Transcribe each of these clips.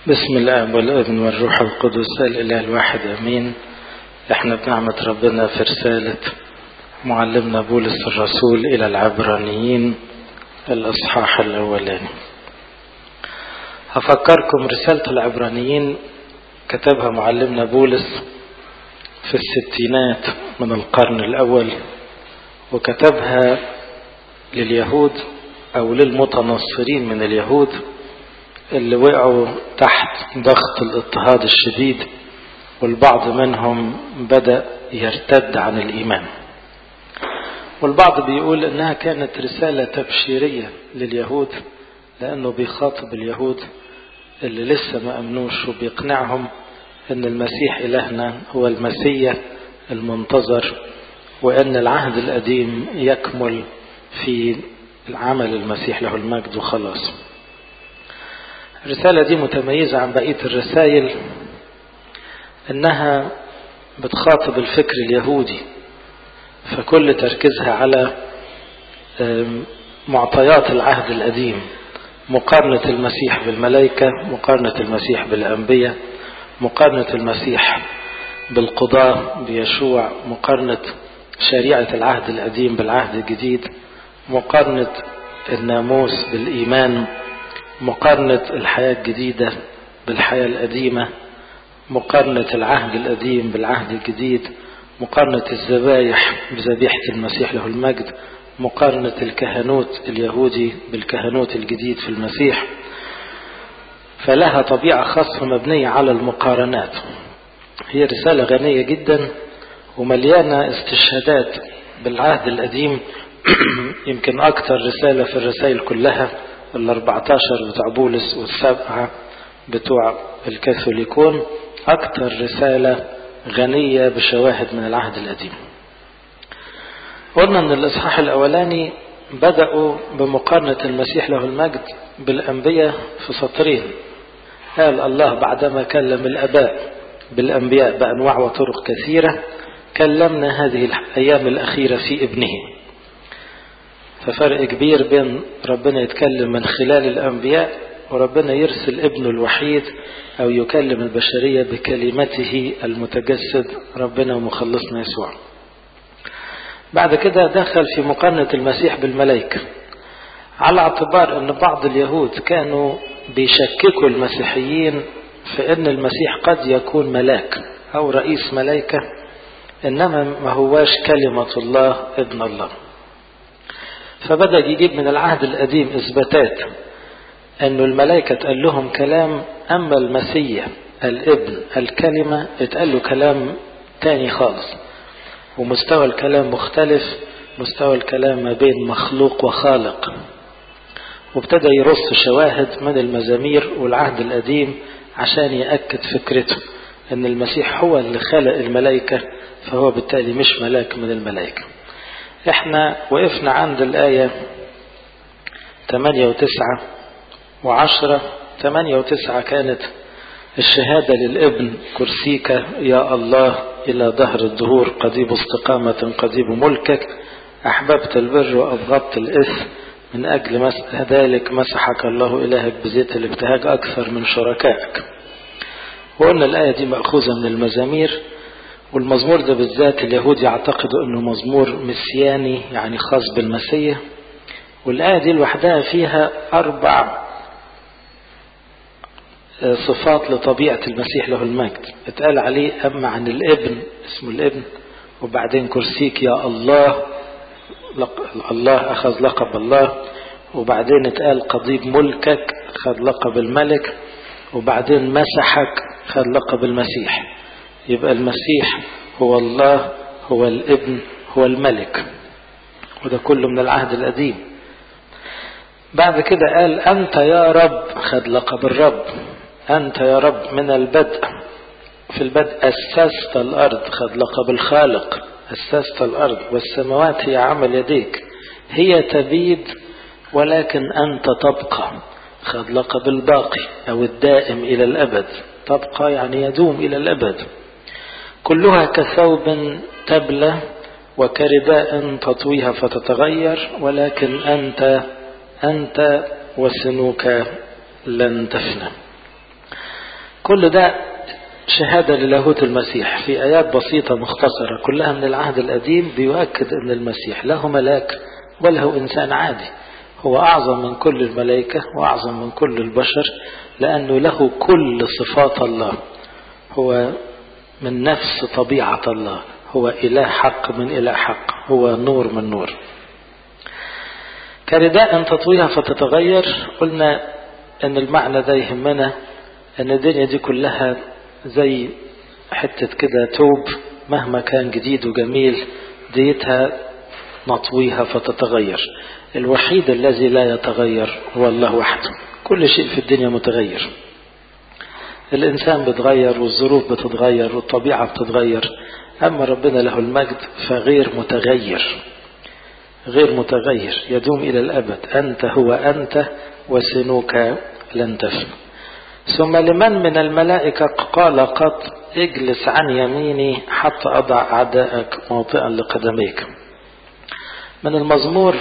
بسم الله والابن والروح القدس الاله الواحد امين احنا بنعمة ربنا في رسالة معلمنا بولس الرسول الى العبرانيين الاصحاح الاولاني هفكركم رسالة العبرانيين كتبها معلمنا بولس في الستينات من القرن الاول وكتبها لليهود او للمتنصرين من اليهود اللي وقعوا تحت ضغط الاضطهاد الشديد والبعض منهم بدأ يرتد عن الإيمان والبعض بيقول إنها كانت رسالة تبشيرية لليهود لأنه بيخاطب اليهود اللي لسه ما أمنوش وبيقنعهم إن المسيح إلهنا هو المسيح المنتظر وإن العهد القديم يكمل في العمل المسيح له المجد وخلاص الرسالة دي متميزة عن بقية الرسائل انها بتخاطب الفكر اليهودي فكل تركيزها على معطيات العهد القديم مقارنة المسيح بالملائكة مقارنة المسيح بالأنبياء مقارنة المسيح بالقضاة بيشوع مقارنة شريعة العهد القديم بالعهد الجديد مقارنة الناموس بالإيمان مقارنة الحياة الجديدة بالحياة القديمة مقارنة العهد القديم بالعهد الجديد مقارنة الذبايح بذبيحة المسيح له المجد مقارنة الكهنوت اليهودي بالكهنوت الجديد في المسيح فلها طبيعة خاصة مبنية على المقارنات هي رسالة غنية جدا ومليانة استشهادات بالعهد القديم يمكن أكثر رسالة في الرسائل كلها ال 14 بتوع بولس والسبعة بتوع الكاثوليكون أكثر رسالة غنية بشواهد من العهد القديم قلنا أن الإصحاح الأولاني بدأوا بمقارنة المسيح له المجد بالأنبياء في سطرين قال الله بعدما كلم الأباء بالأنبياء بأنواع وطرق كثيرة كلمنا هذه الأيام الأخيرة في ابنه ففرق كبير بين ربنا يتكلم من خلال الأنبياء وربنا يرسل ابنه الوحيد أو يكلم البشرية بكلمته المتجسد ربنا ومخلصنا يسوع بعد كده دخل في مقارنة المسيح بالملائكة على اعتبار أن بعض اليهود كانوا بيشككوا المسيحيين في أن المسيح قد يكون ملاك أو رئيس ملائكة إنما ما هواش كلمة الله ابن الله فبدأ يجيب من العهد القديم إثباتات أن الملائكة تقال لهم كلام أما المسيح الابن الكلمة اتقال له كلام تاني خالص ومستوى الكلام مختلف مستوى الكلام ما بين مخلوق وخالق وابتدى يرص شواهد من المزامير والعهد القديم عشان يأكد فكرته أن المسيح هو اللي خلق الملائكة فهو بالتالي مش ملاك من الملائكة احنا وقفنا عند الآية 8 و9 و10 8 و9 كانت الشهادة للابن كرسيك يا الله إلى ظهر الدهور قضيب استقامة قضيب ملكك أحببت البر وأبغضت الإثم من أجل ذلك مسحك الله إلهك بزيت الابتهاج أكثر من شركائك وقلنا الآية دي مأخوذة من المزامير والمزمور ده بالذات اليهود يعتقدوا انه مزمور مسياني يعني خاص بالمسيح والآية دي لوحدها فيها أربع صفات لطبيعة المسيح له المجد اتقال عليه أما عن الابن اسمه الابن وبعدين كرسيك يا الله الله أخذ لقب الله وبعدين اتقال قضيب ملكك خد لقب الملك وبعدين مسحك خد لقب المسيح يبقى المسيح هو الله هو الابن هو الملك وده كله من العهد القديم بعد كده قال أنت يا رب خد لقب الرب أنت يا رب من البدء في البدء أسست الأرض خد لقب الخالق أسست الأرض والسماوات هي عمل يديك هي تبيد ولكن أنت تبقى خد لقب الباقي أو الدائم إلى الأبد تبقى يعني يدوم إلى الأبد كلها كثوب تبلى وكرداء تطويها فتتغير ولكن أنت أنت وسنوك لن تفنى كل ده شهادة للاهوت المسيح في آيات بسيطة مختصرة كلها من العهد القديم بيؤكد أن المسيح له ملاك وله إنسان عادي هو أعظم من كل الملائكة وأعظم من كل البشر لأنه له كل صفات الله هو من نفس طبيعة الله هو إله حق من إله حق هو نور من نور كرداء تطويها فتتغير قلنا أن المعنى ده يهمنا أن الدنيا دي كلها زي حتة كده توب مهما كان جديد وجميل ديتها نطويها فتتغير الوحيد الذي لا يتغير هو الله وحده كل شيء في الدنيا متغير الإنسان بتغير والظروف بتتغير والطبيعة بتتغير أما ربنا له المجد فغير متغير غير متغير يدوم إلى الأبد أنت هو أنت وسنوك لن تفنى ثم لمن من الملائكة قال قط اجلس عن يميني حتى أضع أعدائك موطئا لقدميك من المزمور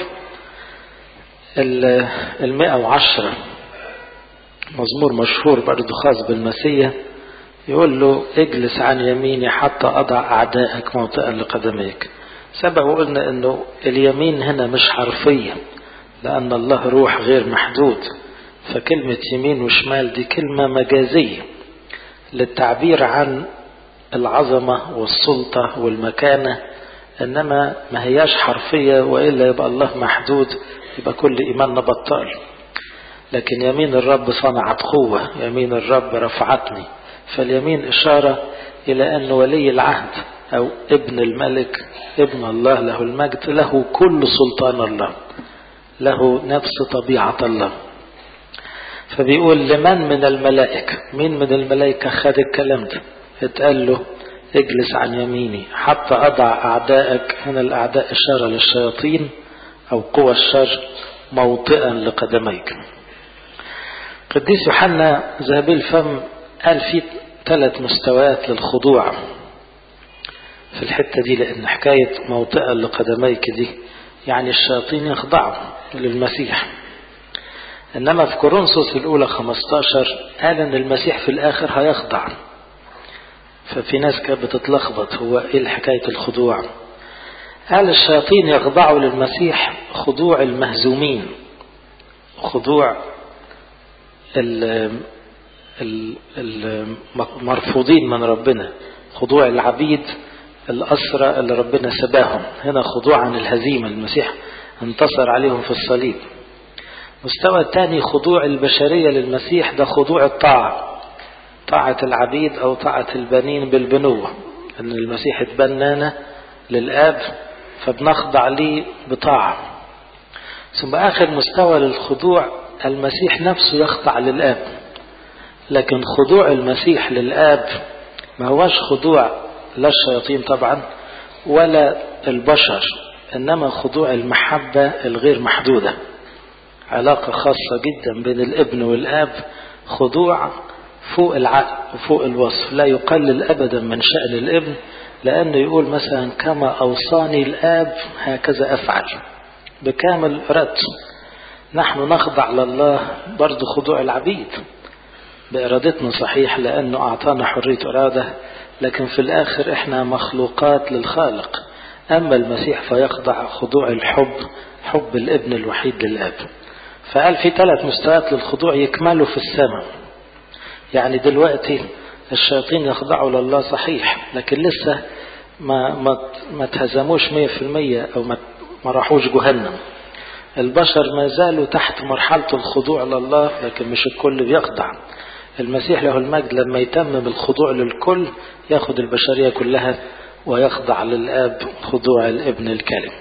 المئة وعشرة مزمور مشهور برضه خاص بالمسيح يقول له اجلس عن يميني حتى أضع أعدائك موطئا لقدميك سبق وقلنا أنه اليمين هنا مش حرفية لأن الله روح غير محدود فكلمة يمين وشمال دي كلمة مجازية للتعبير عن العظمة والسلطة والمكانة إنما ما هياش حرفية وإلا يبقى الله محدود يبقى كل إيماننا بطال لكن يمين الرب صنعت قوة يمين الرب رفعتني فاليمين إشارة إلى أن ولي العهد أو ابن الملك ابن الله له المجد له كل سلطان الله له نفس طبيعة الله فبيقول لمن من الملائكة مين من الملائكة خد الكلام ده اتقال له اجلس عن يميني حتى أضع أعدائك هنا الأعداء إشارة للشياطين أو قوى الشر موطئا لقدميك قديس يوحنا ذهبي الفم قال في ثلاث مستويات للخضوع في الحتة دي لأن حكاية موطئا لقدميك دي يعني الشياطين يخضعوا للمسيح إنما في كورنثوس الأولى 15 قال إن المسيح في الآخر هيخضع ففي ناس كانت بتتلخبط هو إيه حكاية الخضوع قال الشياطين يخضعوا للمسيح خضوع المهزومين خضوع المرفوضين من ربنا خضوع العبيد الأسرى اللي ربنا سباهم هنا خضوع عن الهزيمة المسيح انتصر عليهم في الصليب مستوى الثاني خضوع البشرية للمسيح ده خضوع الطاعة طاعة العبيد أو طاعة البنين بالبنوة أن المسيح اتبنانا للآب فبنخضع ليه بطاعة ثم آخر مستوى للخضوع المسيح نفسه يخضع للآب لكن خضوع المسيح للآب ما هوش خضوع لا الشياطين طبعا ولا البشر إنما خضوع المحبة الغير محدودة علاقة خاصة جدا بين الابن والآب خضوع فوق العقل وفوق الوصف لا يقلل أبدا من شأن الابن لأنه يقول مثلا كما أوصاني الآب هكذا أفعل بكامل إرادته نحن نخضع لله برضو خضوع العبيد بإرادتنا صحيح لأنه أعطانا حرية إرادة لكن في الآخر إحنا مخلوقات للخالق أما المسيح فيخضع خضوع الحب حب الابن الوحيد للآب فقال في ثلاث مستويات للخضوع يكملوا في السماء يعني دلوقتي الشياطين يخضعوا لله صحيح لكن لسه ما ما ما تهزموش 100% او ما ما راحوش جهنم البشر ما زالوا تحت مرحلة الخضوع لله لكن مش الكل بيخضع المسيح له المجد لما يتمم الخضوع للكل ياخد البشرية كلها ويخضع للآب خضوع الابن الكريم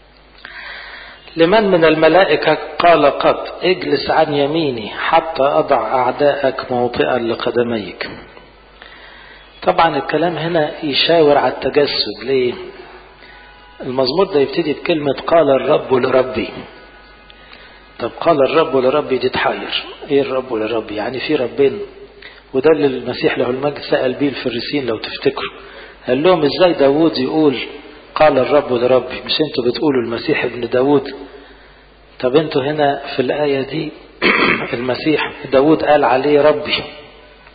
لمن من الملائكة قال قد اجلس عن يميني حتى أضع أعداءك موطئا لقدميك طبعا الكلام هنا يشاور على التجسد ليه المزمور ده يبتدي بكلمة قال الرب لربي طب قال الرب لربي دي تحير ايه الرب لربي يعني في ربين وده اللي المسيح له المجد سأل بيه الفريسين لو تفتكروا قال لهم ازاي داوود يقول قال الرب لربي مش انتوا بتقولوا المسيح ابن داود طب انتوا هنا في الآية دي المسيح داود قال عليه ربي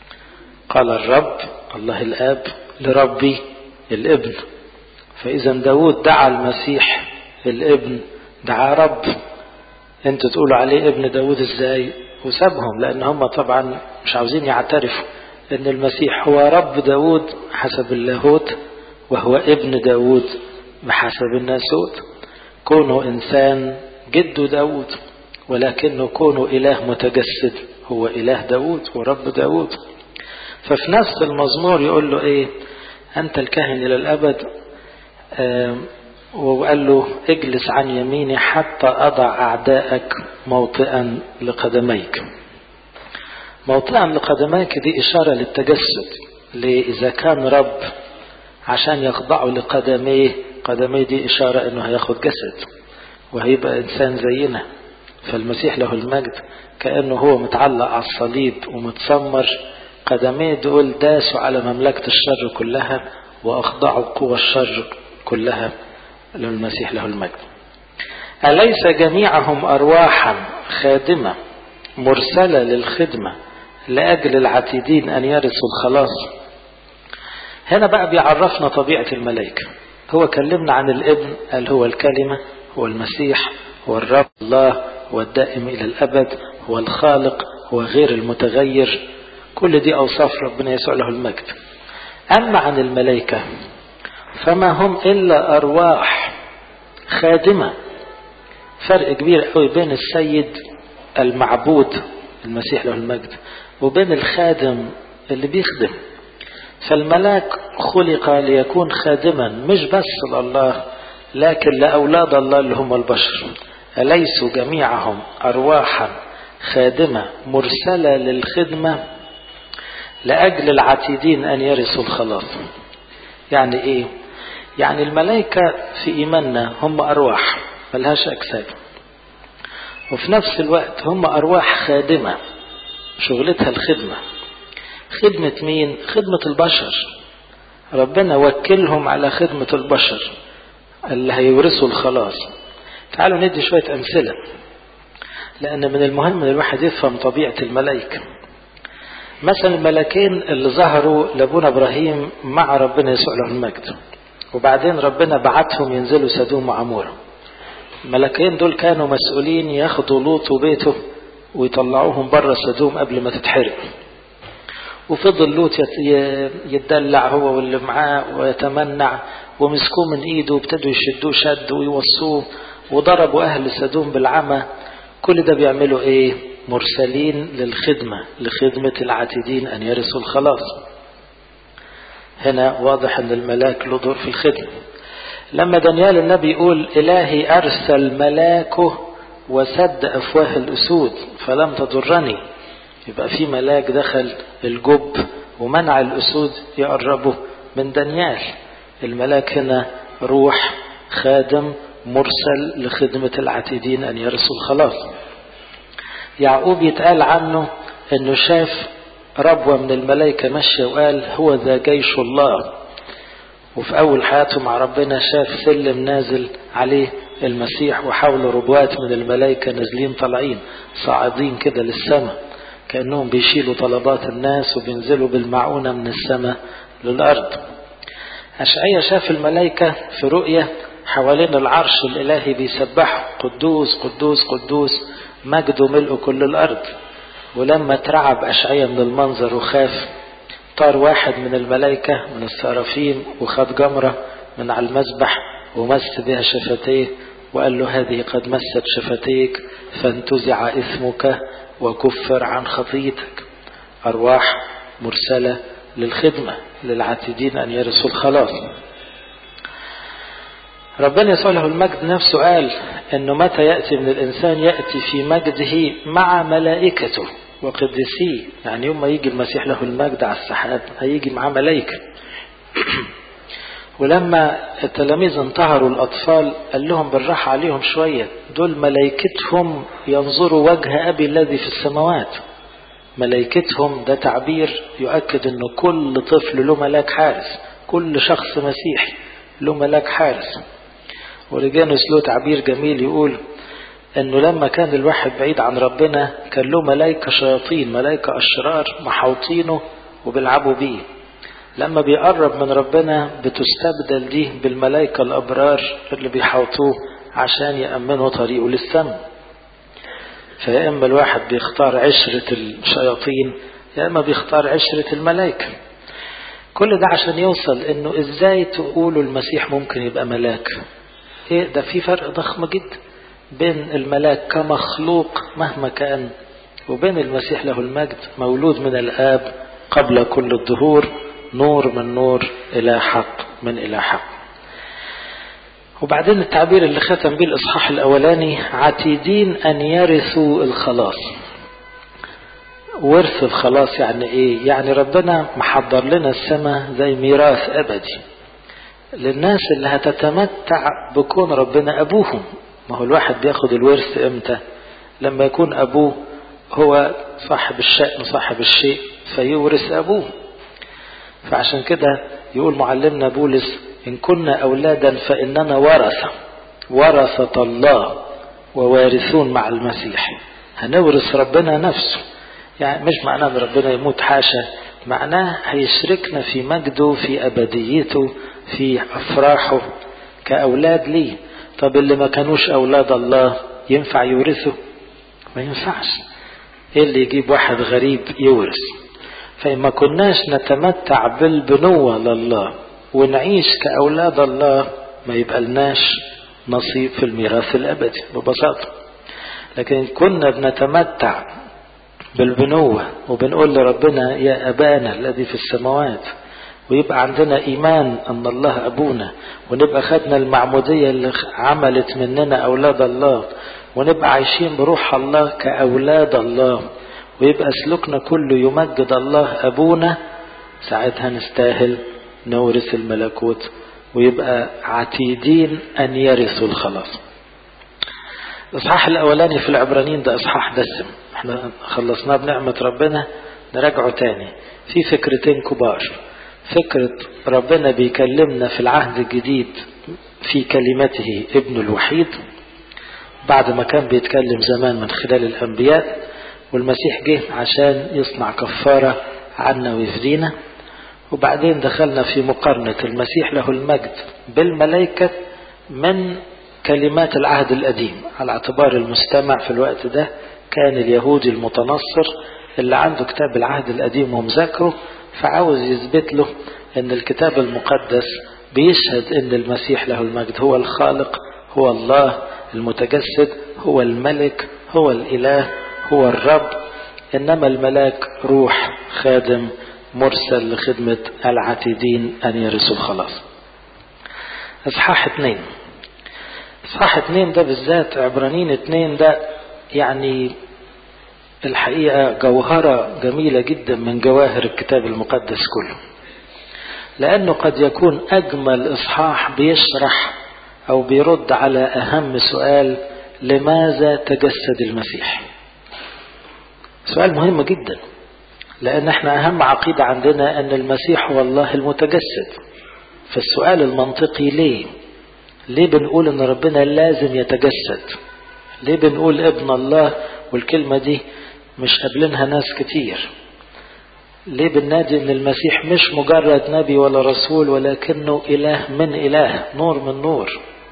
قال الرب الله الآب لربي الابن فإذا داود دعا المسيح الابن دعا رب انتوا تقولوا عليه ابن داود ازاي وسابهم لان هم طبعا مش عاوزين يعترفوا ان المسيح هو رب داود حسب اللاهوت وهو ابن داود بحسب الناسوت كونه انسان جد داود ولكنه كونه اله متجسد هو اله داود ورب داود ففي نفس المزمور يقول له ايه انت الكاهن الى الابد وقال له اجلس عن يميني حتى أضع أعدائك موطئا لقدميك موطئا لقدميك دي إشارة للتجسد إذا كان رب عشان يخضعوا لقدميه قدميه دي إشارة أنه هياخد جسد وهيبقى إنسان زينا فالمسيح له المجد كأنه هو متعلق على الصليب ومتسمر قدميه دول داسوا على مملكة الشر كلها وأخضعوا قوى الشر كلها للمسيح له المجد أليس جميعهم أرواحا خادمة مرسلة للخدمة لأجل العتيدين أن يرثوا الخلاص هنا بقى بيعرفنا طبيعة الملائكة هو كلمنا عن الابن قال هو الكلمة هو المسيح هو الرب الله هو الدائم إلى الأبد هو الخالق هو غير المتغير كل دي أوصاف ربنا يسوع له المجد أما عن الملائكة فما هم إلا أرواح خادمة فرق كبير قوي بين السيد المعبود المسيح له المجد وبين الخادم اللي بيخدم فالملاك خلق ليكون خادما مش بس لله لكن لأولاد الله اللي هم البشر أليسوا جميعهم أرواحا خادمة مرسلة للخدمة لأجل العتيدين أن يرثوا الخلاص يعني إيه يعني الملائكة في إيماننا هم أرواح ملهاش أجساد وفي نفس الوقت هم أرواح خادمة شغلتها الخدمة خدمة مين؟ خدمة البشر ربنا وكلهم على خدمة البشر اللي هيورثوا الخلاص تعالوا ندي شوية أمثلة لأن من المهم أن الواحد يفهم طبيعة الملائكة مثلا الملكين اللي ظهروا لابونا إبراهيم مع ربنا يسوع له المجد وبعدين ربنا بعتهم ينزلوا سدوم وعمورة الملكين دول كانوا مسؤولين ياخدوا لوط وبيته ويطلعوهم بره سدوم قبل ما تتحرق وفضل لوط يتدلع هو واللي معاه ويتمنع ومسكوه من ايده وابتدوا يشدوه شد ويوصوه وضربوا اهل سدوم بالعمى كل ده بيعملوا ايه مرسلين للخدمة لخدمة العاتدين ان يرثوا الخلاص هنا واضح ان الملاك له دور في الخدمة لما دانيال النبي يقول الهي ارسل ملاكه وسد افواه الاسود فلم تضرني يبقى في ملاك دخل الجب ومنع الاسود يقربوا من دانيال الملاك هنا روح خادم مرسل لخدمة العتيدين أن يرثوا الخلاص يعقوب يتقال عنه أنه شاف ربوة من الملائكة ماشية وقال هو ذا جيش الله وفي أول حياته مع ربنا شاف سلم نازل عليه المسيح وحوله ربوات من الملائكة نازلين طالعين صاعدين كده للسماء كأنهم بيشيلوا طلبات الناس وبينزلوا بالمعونة من السماء للأرض أشعية شاف الملائكة في رؤية حوالين العرش الإلهي بيسبحوا قدوس قدوس قدوس مجده ملء كل الأرض ولما اترعب أشعية من المنظر وخاف طار واحد من الملائكة من السرافين وخد جمرة من على المسبح ومس بها شفتيه وقال له هذه قد مست شفتيك فانتزع إثمك وكفر عن خطيتك أرواح مرسلة للخدمة للعاتدين أن يرثوا الخلاص ربنا يسوع له المجد نفسه قال أنه متى يأتي من الإنسان يأتي في مجده مع ملائكته وقدسيه يعني يوم ما يجي المسيح له المجد على السحاب هيجي معاه ملائكة ولما التلاميذ انتهروا الأطفال قال لهم بالراحة عليهم شوية دول ملائكتهم ينظروا وجه أبي الذي في السماوات ملائكتهم ده تعبير يؤكد أن كل طفل له ملاك حارس كل شخص مسيحي له ملاك حارس ورجانوس له تعبير جميل يقول انه لما كان الواحد بعيد عن ربنا كان له ملائكة شياطين ملائكة اشرار محوطينه وبيلعبوا بيه لما بيقرب من ربنا بتستبدل دي بالملائكة الأبرار اللي بيحوطوه عشان يأمنوا طريقه للسماء فيا إما الواحد بيختار عشرة الشياطين يا إما بيختار عشرة الملائكة كل ده عشان يوصل إنه إزاي تقولوا المسيح ممكن يبقى ملاك إيه ده في فرق ضخم جدا بين الملاك كمخلوق مهما كان وبين المسيح له المجد مولود من الآب قبل كل الظهور نور من نور إلى حق من إلى حق وبعدين التعبير اللي ختم به الإصحاح الأولاني عتيدين أن يرثوا الخلاص ورث الخلاص يعني إيه يعني ربنا محضر لنا السماء زي ميراث أبدي للناس اللي هتتمتع بكون ربنا أبوهم ما هو الواحد بياخد الورث إمتى لما يكون أبوه هو صاحب الشأن صاحب الشيء فيورث أبوه فعشان كده يقول معلمنا بولس إن كنا أولادا فإننا ورثة ورثة الله ووارثون مع المسيح هنورث ربنا نفسه يعني مش معناه ان ربنا يموت حاشا معناه هيشركنا في مجده في أبديته في أفراحه كأولاد ليه طب اللي ما كانوش أولاد الله ينفع يورثه ما ينفعش ايه اللي يجيب واحد غريب يورث فإما كناش نتمتع بالبنوة لله ونعيش كأولاد الله ما يبقى لناش نصيب في الميراث الأبدي ببساطة لكن كنا بنتمتع بالبنوة وبنقول لربنا يا أبانا الذي في السماوات ويبقى عندنا إيمان أن الله أبونا ونبقى خدنا المعمودية اللي عملت مننا أولاد الله ونبقى عايشين بروح الله كأولاد الله ويبقى سلوكنا كله يمجد الله أبونا ساعتها نستاهل نورث الملكوت ويبقى عتيدين أن يرثوا الخلاص الإصحاح الأولاني في العبرانيين ده إصحاح دسم احنا خلصناه بنعمة ربنا نراجعه تاني في فكرتين كبار فكرة ربنا بيكلمنا في العهد الجديد في كلمته ابن الوحيد بعد ما كان بيتكلم زمان من خلال الأنبياء والمسيح جه عشان يصنع كفارة عنا ويفدينا وبعدين دخلنا في مقارنة المسيح له المجد بالملائكة من كلمات العهد القديم على اعتبار المستمع في الوقت ده كان اليهودي المتنصر اللي عنده كتاب العهد القديم ومذاكره فعاوز يثبت له ان الكتاب المقدس بيشهد ان المسيح له المجد هو الخالق هو الله المتجسد هو الملك هو الاله هو الرب انما الملاك روح خادم مرسل لخدمة العتيدين ان يرثوا الخلاص اصحاح اتنين اصحاح اتنين ده بالذات عبرانيين اتنين ده يعني الحقيقة جوهرة جميلة جدا من جواهر الكتاب المقدس كله لأنه قد يكون أجمل إصحاح بيشرح أو بيرد على أهم سؤال لماذا تجسد المسيح سؤال مهم جدا لأن احنا أهم عقيدة عندنا أن المسيح هو الله المتجسد فالسؤال المنطقي ليه ليه بنقول أن ربنا لازم يتجسد ليه بنقول ابن الله والكلمة دي مش قابلينها ناس كتير ليه بننادي ان المسيح مش مجرد نبي ولا رسول ولكنه اله من اله نور من نور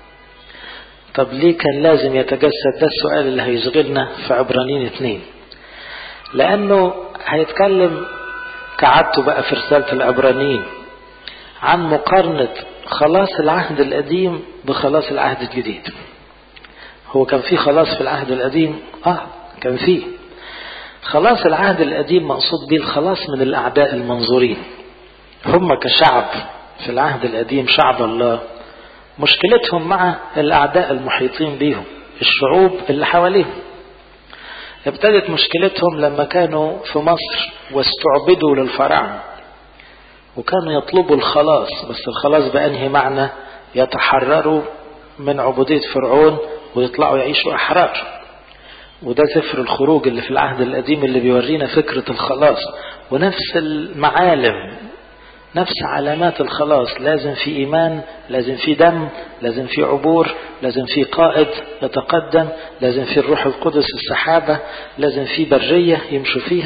طب ليه كان لازم يتجسد ده السؤال اللي هيشغلنا في عبرانيين اتنين لانه هيتكلم كعادته بقى في رسالة العبرانيين عن مقارنة خلاص العهد القديم بخلاص العهد الجديد هو كان في خلاص في العهد القديم اه كان فيه خلاص العهد القديم مقصود به الخلاص من الأعداء المنظورين هم كشعب في العهد القديم شعب الله مشكلتهم مع الأعداء المحيطين بهم الشعوب اللي حواليهم ابتدت مشكلتهم لما كانوا في مصر واستعبدوا للفراعنة وكانوا يطلبوا الخلاص بس الخلاص بأنهي معنى يتحرروا من عبودية فرعون ويطلعوا يعيشوا أحرار وده سفر الخروج اللي في العهد القديم اللي بيورينا فكرة الخلاص ونفس المعالم نفس علامات الخلاص لازم في إيمان لازم في دم لازم في عبور لازم في قائد يتقدم لازم في الروح القدس السحابة لازم في برية يمشوا فيها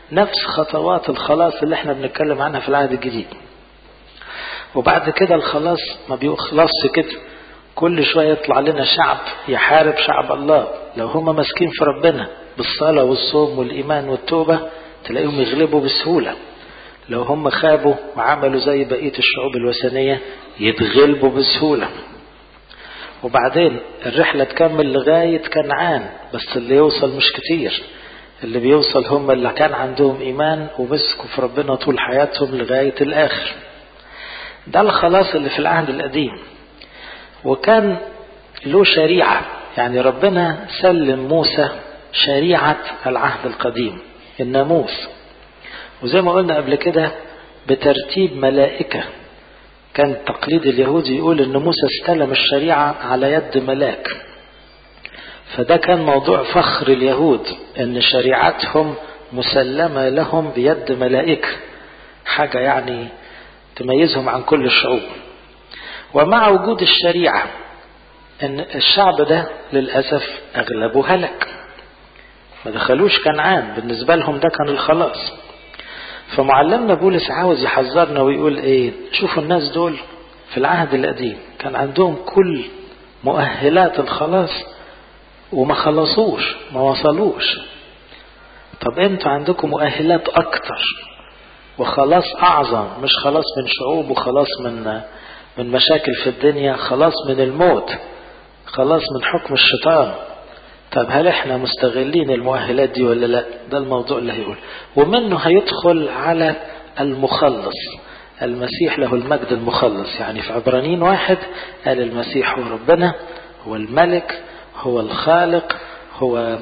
نفس خطوات الخلاص اللي احنا بنتكلم عنها في العهد الجديد وبعد كده الخلاص ما بيخلصش كده كل شوية يطلع لنا شعب يحارب شعب الله لو هم ماسكين في ربنا بالصلاة والصوم والإيمان والتوبة تلاقيهم يغلبوا بسهولة لو هم خابوا وعملوا زي بقية الشعوب الوثنية يتغلبوا بسهولة وبعدين الرحلة تكمل لغاية كنعان بس اللي يوصل مش كتير اللي بيوصل هم اللي كان عندهم إيمان ومسكوا في ربنا طول حياتهم لغاية الآخر ده الخلاص اللي في العهد القديم وكان له شريعة يعني ربنا سلم موسى شريعة العهد القديم الناموس وزي ما قلنا قبل كده بترتيب ملائكة كان التقليد اليهودي يقول ان موسى استلم الشريعة على يد ملاك فده كان موضوع فخر اليهود ان شريعتهم مسلمة لهم بيد ملائكة حاجة يعني تميزهم عن كل الشعوب ومع وجود الشريعة ان الشعب ده للأسف اغلبه هلك ما دخلوش كنعان بالنسبة لهم ده كان الخلاص فمعلمنا بولس عاوز يحذرنا ويقول ايه شوفوا الناس دول في العهد القديم كان عندهم كل مؤهلات الخلاص وما خلصوش ما وصلوش طب انتوا عندكم مؤهلات اكتر وخلاص اعظم مش خلاص من شعوب وخلاص من من مشاكل في الدنيا خلاص من الموت خلاص من حكم الشيطان طب هل احنا مستغلين المؤهلات دي ولا لا ده الموضوع اللي هيقول ومنه هيدخل على المخلص المسيح له المجد المخلص يعني في عبرانيين واحد قال المسيح هو ربنا هو الملك هو الخالق هو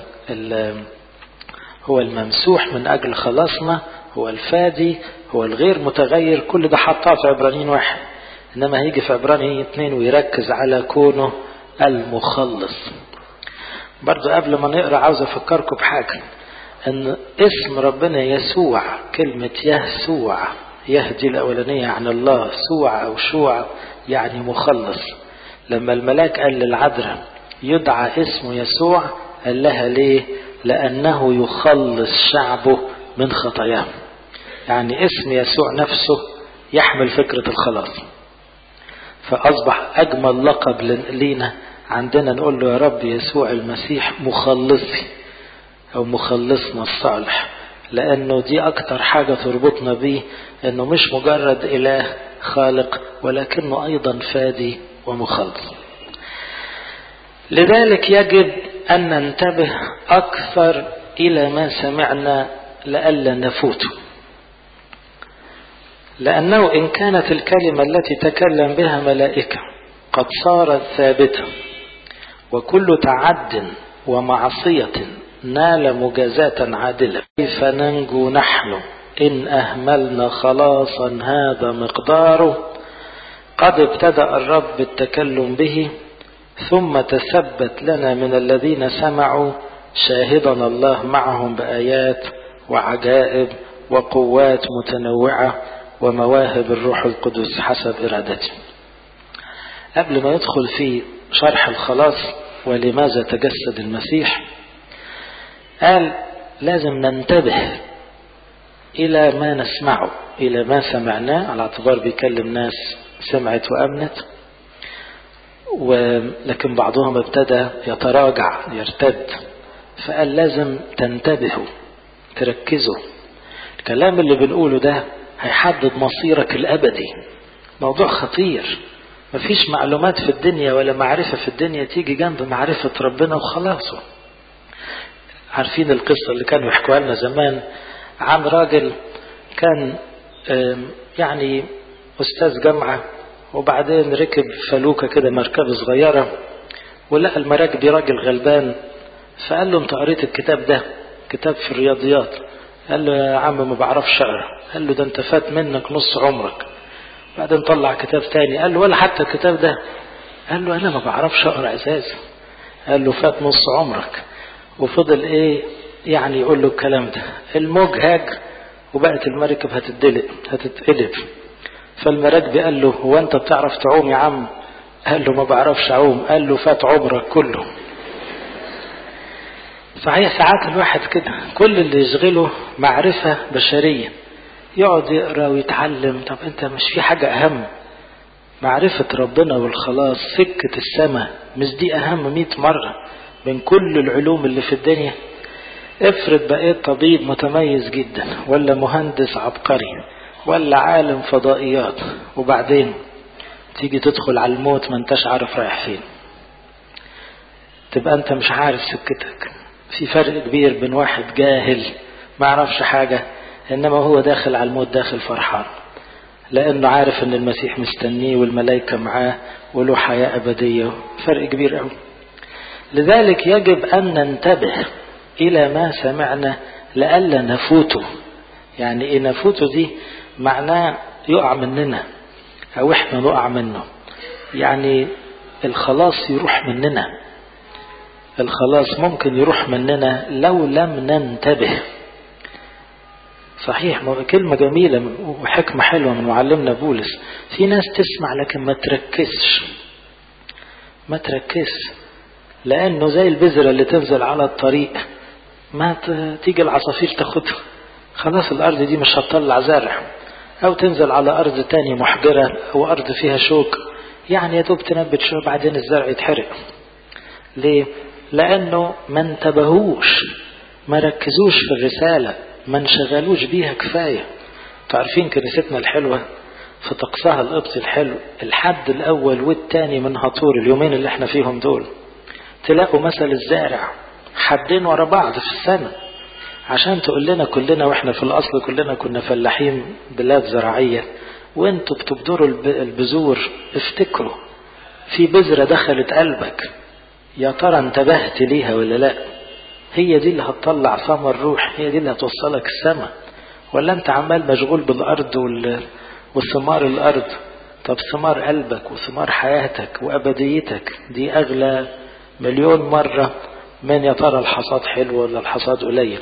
هو الممسوح من أجل خلاصنا هو الفادي هو الغير متغير كل ده حطاه في عبرانيين واحد إنما هيجي في عبرانيين اثنين ويركز على كونه المخلص برضو قبل ما نقرأ عاوز أفكركم بحاجة أن اسم ربنا يسوع كلمة يسوع يهدي الأولانية عن الله سوع أو شوع يعني مخلص لما الملاك قال للعذراء يدعى اسمه يسوع قال لها ليه لأنه يخلص شعبه من خطاياه يعني اسم يسوع نفسه يحمل فكرة الخلاص فأصبح أجمل لقب لينا عندنا نقول له يا رب يسوع المسيح مخلصي أو مخلصنا الصالح لأنه دي أكتر حاجة تربطنا بيه أنه مش مجرد إله خالق ولكنه أيضا فادي ومخلص لذلك يجب أن ننتبه أكثر إلى ما سمعنا لئلا نفوته لأنه إن كانت الكلمة التي تكلم بها ملائكة قد صارت ثابتة وكل تعد ومعصية نال مجازاة عادلة كيف ننجو نحن إن أهملنا خلاصا هذا مقداره قد ابتدأ الرب التكلم به ثم تثبت لنا من الذين سمعوا شاهدنا الله معهم بآيات وعجائب وقوات متنوعة ومواهب الروح القدس حسب إرادته قبل ما يدخل في شرح الخلاص ولماذا تجسد المسيح قال لازم ننتبه إلى ما نسمعه إلى ما سمعناه على اعتبار بيكلم ناس سمعت وأمنت ولكن بعضهم ابتدى يتراجع يرتد فقال لازم تنتبهوا تركزوا الكلام اللي بنقوله ده هيحدد مصيرك الأبدي موضوع خطير مفيش معلومات في الدنيا ولا معرفة في الدنيا تيجي جنب معرفة ربنا وخلاصه عارفين القصة اللي كانوا يحكوها لنا زمان عن راجل كان يعني أستاذ جامعة وبعدين ركب فلوكة كده مركبة صغيرة ولقى المراكبي راجل غلبان فقال له انت قريت الكتاب ده كتاب في الرياضيات قال له يا عم ما بعرفش اقرا قال له ده انت فات منك نص عمرك بعدين طلع كتاب تاني قال له ولا حتى الكتاب ده قال له انا ما بعرفش اقرا اساسا قال له فات نص عمرك وفضل ايه يعني يقول له الكلام ده الموج هاج وبقت المركب هتدلق هتتقلب فالمراكبي قال له هو انت بتعرف تعوم يا عم قال له ما بعرفش اعوم قال له فات عمرك كله صحيح ساعات الواحد كده كل اللي يشغله معرفة بشرية يقعد يقرا ويتعلم طب انت مش في حاجة اهم معرفة ربنا والخلاص سكة السماء مش دي اهم مئة مرة من كل العلوم اللي في الدنيا افرض بقيت طبيب متميز جدا ولا مهندس عبقري ولا عالم فضائيات وبعدين تيجي تدخل على الموت ما انتش عارف رايح فين تبقى انت مش عارف سكتك في فرق كبير بين واحد جاهل ما يعرفش حاجة انما هو داخل على الموت داخل فرحان لانه عارف ان المسيح مستنيه والملائكة معاه وله حياة ابدية فرق كبير قوي لذلك يجب ان ننتبه الى ما سمعنا لئلا نفوته يعني ايه نفوته دي معناه يقع مننا او احنا نقع منه يعني الخلاص يروح مننا الخلاص ممكن يروح مننا لو لم ننتبه صحيح كلمة جميلة وحكمة حلوة من معلمنا بولس في ناس تسمع لكن ما تركزش ما تركزش لأنه زي البذرة اللي تنزل على الطريق ما تيجي العصافير تاخدها خلاص الأرض دي مش هتطلع زرع أو تنزل على أرض تاني محجرة أو أرض فيها شوك يعني يا دوب تنبت شوية بعدين الزرع يتحرق ليه؟ لأنه ما انتبهوش ما ركزوش في الرسالة ما انشغلوش بيها كفاية تعرفين كنيستنا الحلوة في طقسها القبطي الحلو الحد الأول والتاني من هطور اليومين اللي احنا فيهم دول تلاقوا مثل الزارع حدين ورا بعض في السنة عشان تقول لنا كلنا واحنا في الأصل كلنا كنا فلاحين بلاد زراعية وانتوا بتبدروا البذور افتكروا في بذرة دخلت قلبك يا ترى انتبهت ليها ولا لا هي دي اللي هتطلع ثمر روح هي دي اللي هتوصلك السماء ولا انت عمال مشغول بالارض وثمار الارض طب ثمار قلبك وثمار حياتك وابديتك دي اغلى مليون مرة من يا ترى الحصاد حلو ولا الحصاد قليل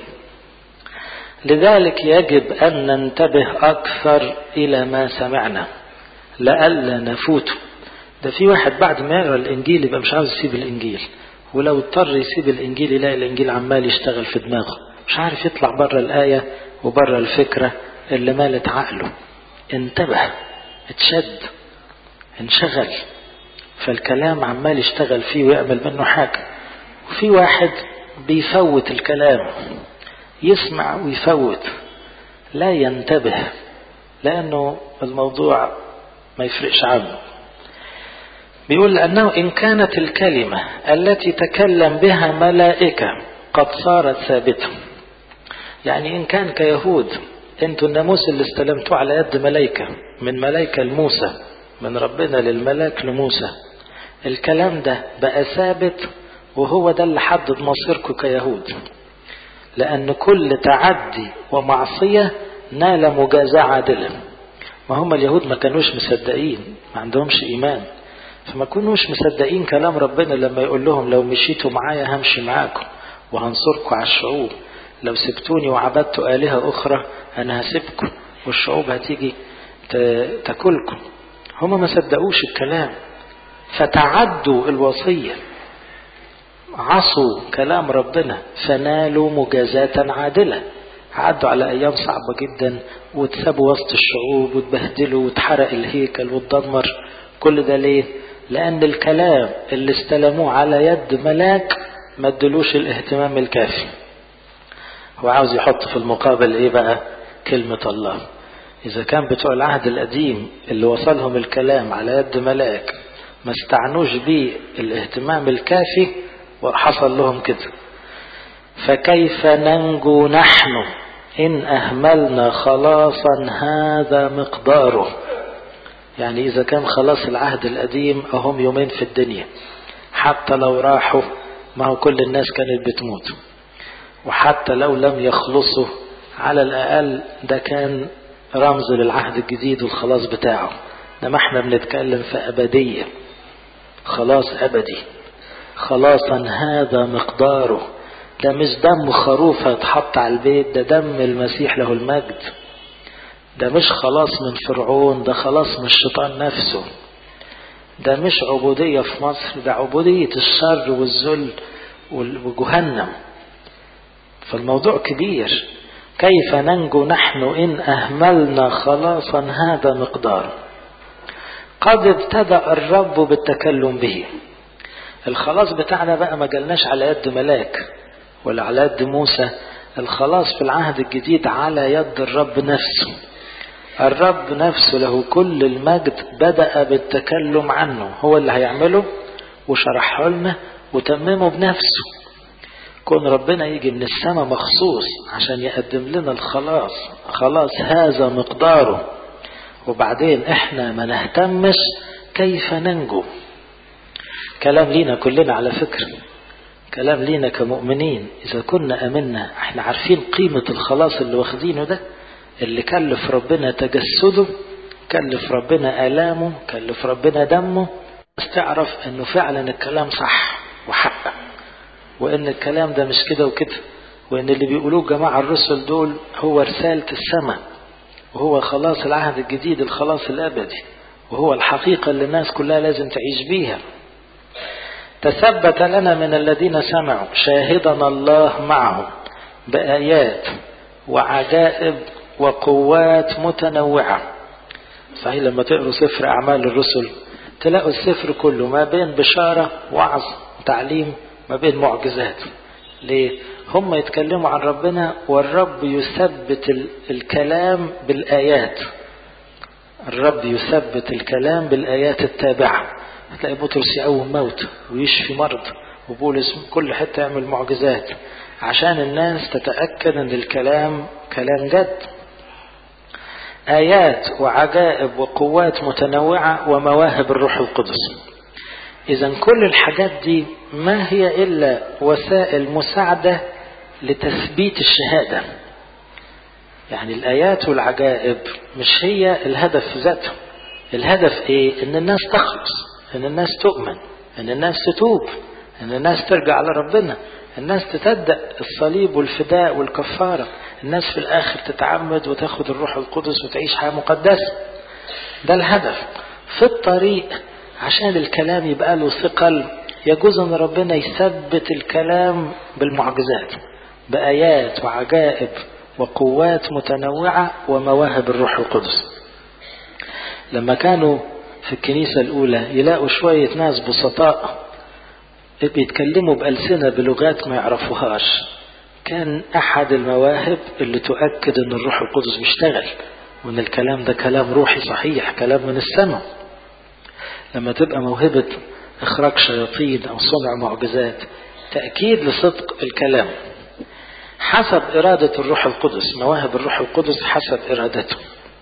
لذلك يجب أن ننتبه أكثر إلى ما سمعنا لئلا نفوته ده في واحد بعد ما يقرا الإنجيل يبقى مش عاوز يسيب الإنجيل ولو اضطر يسيب الإنجيل يلاقي الإنجيل عمال يشتغل في دماغه مش عارف يطلع بره الآية وبره الفكرة اللي مالت عقله انتبه اتشد انشغل فالكلام عمال يشتغل فيه ويعمل منه حاجة وفي واحد بيفوت الكلام يسمع ويفوت لا ينتبه لأنه الموضوع ما يفرقش عنه بيقول لأنه إن كانت الكلمة التي تكلم بها ملائكة قد صارت ثابتة يعني إن كان كيهود أنتوا الناموس اللي استلمتوه على يد ملائكة من ملائكة لموسى من ربنا للملاك لموسى الكلام ده بقى ثابت وهو ده اللي حدد مصيركم كيهود لأن كل تعدي ومعصية نال مجازاة عادلة ما هم اليهود ما كانوش مصدقين ما عندهمش إيمان فما كانوش مصدقين كلام ربنا لما يقول لهم لو مشيتوا معايا همشي معاكم وهنصركم على الشعوب لو سبتوني وعبدتوا آلهة أخرى أنا هسيبكم والشعوب هتيجي تاكلكم هما ما صدقوش الكلام فتعدوا الوصية عصوا كلام ربنا فنالوا مجازاة عادلة عدوا على أيام صعبة جدا واتسابوا وسط الشعوب واتبهدلوا واتحرق الهيكل واتدمر كل ده ليه؟ لأن الكلام اللي استلموه على يد ملاك ما ادلوش الاهتمام الكافي هو عاوز يحط في المقابل ايه بقى كلمة الله إذا كان بتوع العهد القديم اللي وصلهم الكلام على يد ملاك ما استعنوش بيه الاهتمام الكافي وحصل لهم كده فكيف ننجو نحن إن أهملنا خلاصا هذا مقداره يعني إذا كان خلاص العهد القديم أهم يومين في الدنيا حتى لو راحوا ما هو كل الناس كانت بتموت وحتى لو لم يخلصوا على الأقل ده كان رمز للعهد الجديد والخلاص بتاعه انما احنا بنتكلم في أبدية خلاص أبدي خلاصا هذا مقداره ده مش دم خروف هيتحط على البيت ده دم المسيح له المجد ده مش خلاص من فرعون ده خلاص من الشيطان نفسه ده مش عبودية في مصر ده عبودية الشر والذل وجهنم فالموضوع كبير كيف ننجو نحن إن أهملنا خلاصا هذا مقدار قد ابتدأ الرب بالتكلم به الخلاص بتاعنا بقى ما جالناش على يد ملاك ولا على يد موسى الخلاص في العهد الجديد على يد الرب نفسه الرب نفسه له كل المجد بدأ بالتكلم عنه هو اللي هيعمله وشرحه لنا وتممه بنفسه كون ربنا يجي من السماء مخصوص عشان يقدم لنا الخلاص خلاص هذا مقداره وبعدين احنا ما نهتمش كيف ننجو كلام لينا كلنا على فكرة كلام لينا كمؤمنين إذا كنا أمنا احنا عارفين قيمة الخلاص اللي واخدينه ده اللي كلف ربنا تجسده كلف ربنا آلامه كلف ربنا دمه بس تعرف انه فعلا الكلام صح وحق وان الكلام ده مش كده وكده وان اللي بيقولوه جماعة الرسل دول هو رسالة السماء وهو خلاص العهد الجديد الخلاص الأبدي وهو الحقيقة اللي الناس كلها لازم تعيش بيها تثبت لنا من الذين سمعوا شاهدنا الله معهم بآيات وعجائب وقوات متنوعة صحيح لما تقروا سفر أعمال الرسل تلاقوا السفر كله ما بين بشارة وعظ تعليم ما بين معجزات ليه هم يتكلموا عن ربنا والرب يثبت الكلام بالآيات الرب يثبت الكلام بالآيات التابعة هتلاقي بطرس يقوم موت ويشفي مرض وبولس كل حتة يعمل معجزات عشان الناس تتأكد ان الكلام كلام جد آيات وعجائب وقوات متنوعة ومواهب الروح القدس إذا كل الحاجات دي ما هي إلا وسائل مساعدة لتثبيت الشهادة يعني الآيات والعجائب مش هي الهدف في ذاته الهدف إيه؟ إن الناس تخلص إن الناس تؤمن إن الناس تتوب إن الناس ترجع لربنا الناس تصدق الصليب والفداء والكفارة الناس في الآخر تتعمد وتاخد الروح القدس وتعيش حياة مقدسة ده الهدف في الطريق عشان الكلام يبقى له ثقل يجوز ان ربنا يثبت الكلام بالمعجزات بآيات وعجائب وقوات متنوعة ومواهب الروح القدس لما كانوا في الكنيسة الأولى يلاقوا شوية ناس بسطاء بيتكلموا بألسنة بلغات ما يعرفوهاش كان أحد المواهب اللي تؤكد أن الروح القدس بيشتغل وأن الكلام ده كلام روحي صحيح كلام من السماء لما تبقى موهبة إخراج شياطين أو صنع معجزات تأكيد لصدق الكلام حسب إرادة الروح القدس مواهب الروح القدس حسب إرادته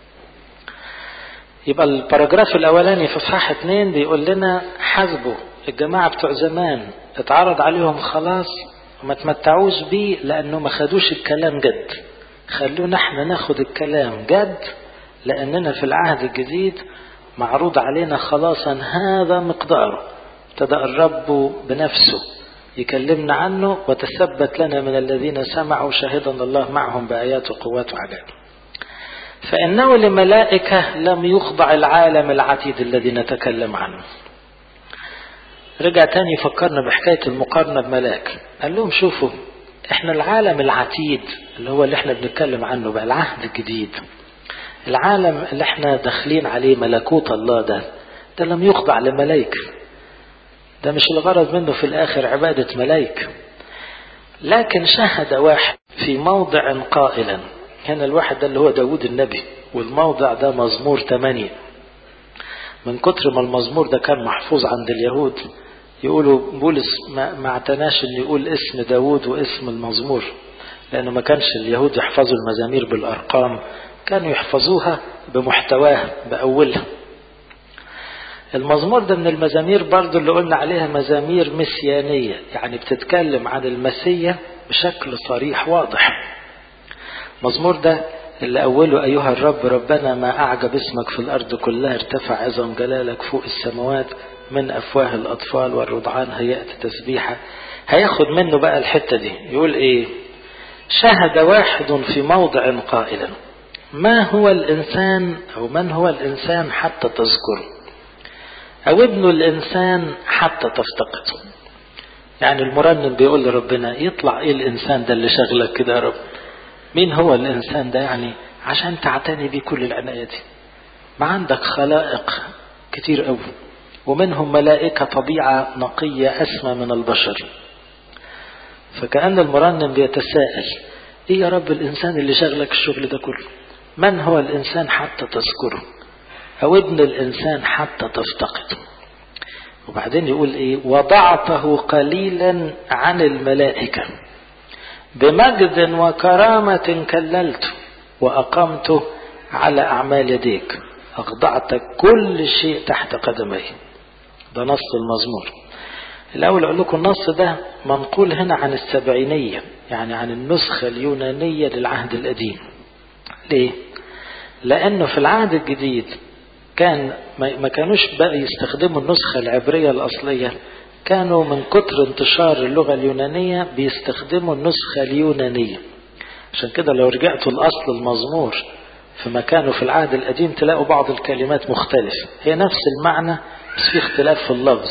يبقى الباراجراف الأولاني في إصحاح اتنين بيقول لنا حسبوا الجماعة بتوع زمان اتعرض عليهم خلاص وما تمتعوش بيه لأنه ما خدوش الكلام جد خلونا احنا ناخد الكلام جد لأننا في العهد الجديد معروض علينا خلاصا هذا مقداره ابتدأ الرب بنفسه يكلمنا عنه وتثبت لنا من الذين سمعوا شهدنا الله معهم بآيات وقوات وعجائب فإنه لملائكة لم يخضع العالم العتيد الذي نتكلم عنه رجع تاني فكرنا بحكاية المقارنة بملاك قال لهم شوفوا احنا العالم العتيد اللي هو اللي احنا بنتكلم عنه بقى العهد الجديد العالم اللي احنا داخلين عليه ملكوت الله ده ده لم يخضع لملائكة ده مش الغرض منه في الآخر عبادة ملائكة لكن شهد واحد في موضع قائلا هنا الواحد ده اللي هو داود النبي والموضع ده مزمور 8 من كتر ما المزمور ده كان محفوظ عند اليهود يقولوا بولس ما اعتناش ان يقول اسم داود واسم المزمور لانه ما كانش اليهود يحفظوا المزامير بالارقام كانوا يحفظوها بمحتواها باولها المزمور ده من المزامير برضو اللي قلنا عليها مزامير مسيانية يعني بتتكلم عن المسيا بشكل صريح واضح مزمور ده اللي أوله أيها الرب ربنا ما أعجب اسمك في الأرض كلها ارتفع عظم جلالك فوق السماوات من أفواه الأطفال والرضعان هيأت تسبيحة هياخد منه بقى الحتة دي يقول إيه شهد واحد في موضع قائلا ما هو الإنسان أو من هو الإنسان حتى تذكره أو ابن الإنسان حتى تفتقده يعني المرنم بيقول لربنا يطلع ايه الانسان ده اللي شغلك كده يا رب مين هو الانسان ده يعني عشان تعتني بيه كل العناية دي ما عندك خلائق كتير قوي ومنهم ملائكة طبيعة نقية أسمى من البشر فكأن المرنم بيتساءل ايه يا رب الانسان اللي شغلك الشغل ده كله من هو الانسان حتى تذكره او ابن الانسان حتى تفتقده وبعدين يقول ايه وضعته قليلا عن الملائكة بمجد وكرامة كللته وأقمته على أعمال يديك أخضعت كل شيء تحت قدمي ده نص المزمور الأول أقول لكم النص ده منقول هنا عن السبعينية يعني عن النسخة اليونانية للعهد القديم ليه؟ لأنه في العهد الجديد كان ما كانوش بقى يستخدموا النسخة العبرية الأصلية كانوا من كتر انتشار اللغة اليونانية بيستخدموا النسخة اليونانية عشان كده لو رجعتوا الأصل المزمور في مكانه في العهد القديم تلاقوا بعض الكلمات مختلفة هي نفس المعنى بس في اختلاف في اللفظ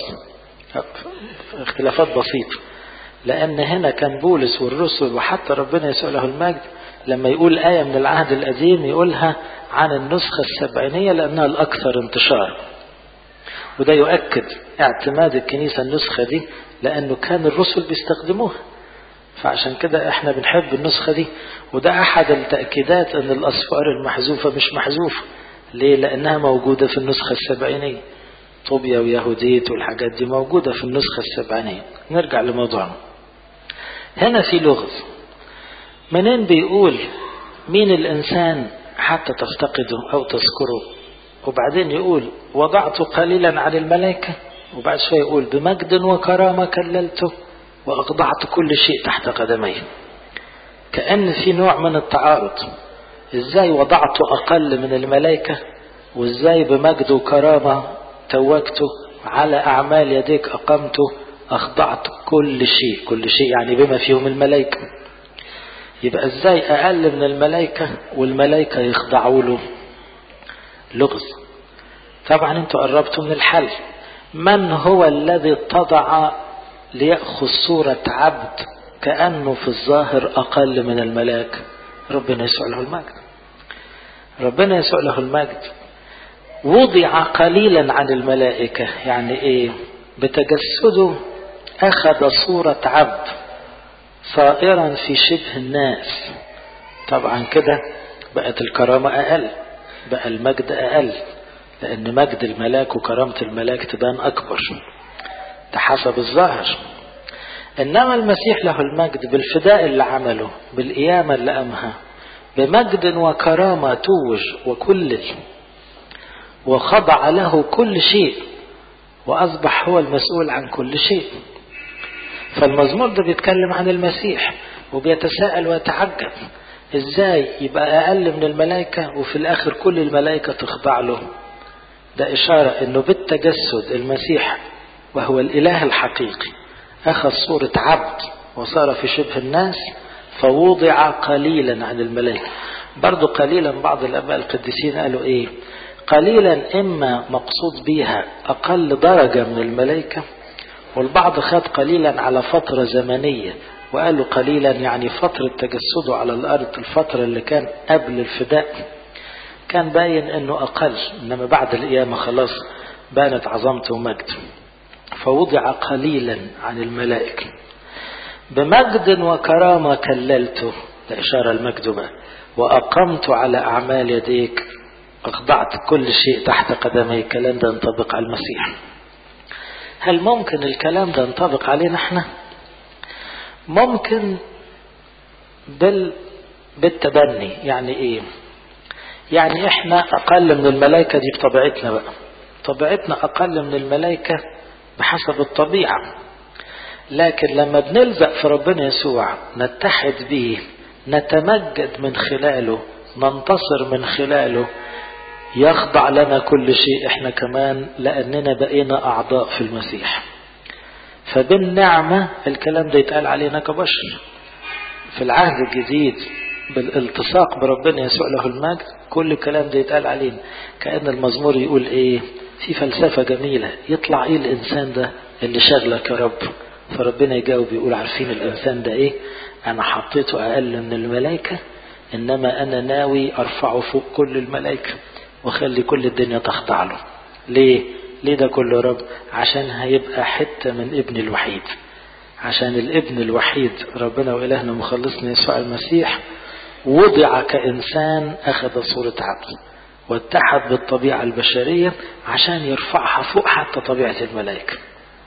اختلافات بسيطة لأن هنا كان بولس والرسل وحتى ربنا يسوع له المجد لما يقول آية من العهد القديم يقولها عن النسخة السبعينية لأنها الأكثر انتشار وده يؤكد اعتماد الكنيسة النسخة دي لأنه كان الرسل بيستخدموها فعشان كده احنا بنحب النسخة دي وده أحد التأكيدات أن الأصفار المحذوفة مش محذوفة ليه؟ لأنها موجودة في النسخة السبعينية طوبيا ويهوديت والحاجات دي موجودة في النسخة السبعينية نرجع لموضوعنا هنا في لغز منين بيقول مين الإنسان حتى تفتقده أو تذكره وبعدين يقول وضعت قليلا عن الملائكة وبعد شوية يقول بمجد وكرامة كللته وأخضعت كل شيء تحت قدمي كأن في نوع من التعارض إزاي وضعت أقل من الملائكة وإزاي بمجد وكرامة توجته على أعمال يديك أقمته أخضعت كل شيء كل شيء يعني بما فيهم الملائكة يبقى ازاي اقل من الملائكة والملائكة يخضعوا له لغز طبعا انتوا قربتوا من الحل من هو الذي اتضع ليأخذ صورة عبد كأنه في الظاهر أقل من الملاك ربنا يسوع له المجد ربنا يسوع له المجد وضع قليلا عن الملائكة يعني ايه بتجسده أخذ صورة عبد صائرا في شبه الناس طبعا كده بقت الكرامة أقل بقى المجد أقل لأن مجد الملاك وكرامة الملاك تبان أكبر ده حسب الظاهر إنما المسيح له المجد بالفداء اللي عمله بالقيامة اللي قامها بمجد وكرامة توج وكلل وخضع له كل شيء وأصبح هو المسؤول عن كل شيء فالمزمور ده بيتكلم عن المسيح وبيتساءل ويتعجب ازاي يبقى اقل من الملائكة وفي الاخر كل الملائكة تخضع له ده اشارة انه بالتجسد المسيح وهو الاله الحقيقي اخذ صورة عبد وصار في شبه الناس فوضع قليلا عن الملائكة برضو قليلا بعض الاباء القديسين قالوا ايه قليلا اما مقصود بيها اقل درجة من الملائكة والبعض خد قليلا على فترة زمنية وقالوا قليلا يعني فترة تجسده على الأرض الفترة اللي كان قبل الفداء كان باين أنه أقل إنما بعد القيامة خلاص بانت عظمته ومجده فوضع قليلا عن الملائكة بمجد وكرامة كللته ده إشارة المجد بقى وأقمت على أعمال يديك أخضعت كل شيء تحت قدمي الكلام ده ينطبق على المسيح هل ممكن الكلام ده ينطبق علينا احنا ممكن بال بالتبني يعني ايه يعني احنا اقل من الملائكة دي بطبيعتنا بقى طبيعتنا اقل من الملائكة بحسب الطبيعة لكن لما بنلزق في ربنا يسوع نتحد به نتمجد من خلاله ننتصر من خلاله يخضع لنا كل شيء احنا كمان لاننا بقينا اعضاء في المسيح فبالنعمة الكلام ده يتقال علينا كبشر في العهد الجديد بالالتصاق بربنا يسوع له المجد كل الكلام ده يتقال علينا كأن المزمور يقول ايه في فلسفة جميلة يطلع ايه الانسان ده اللي شغلك يا رب فربنا يجاوب يقول عارفين الإنسان ده إيه أنا حطيته أقل من الملائكة إنما أنا ناوي أرفعه فوق كل الملائكة وخلي كل الدنيا تخضع له ليه ليه ده كله رب عشان هيبقى حتة من ابن الوحيد عشان الابن الوحيد ربنا وإلهنا مخلصنا يسوع المسيح وضع كإنسان أخذ صورة عبد واتحد بالطبيعة البشرية عشان يرفعها فوق حتى طبيعة الملائكة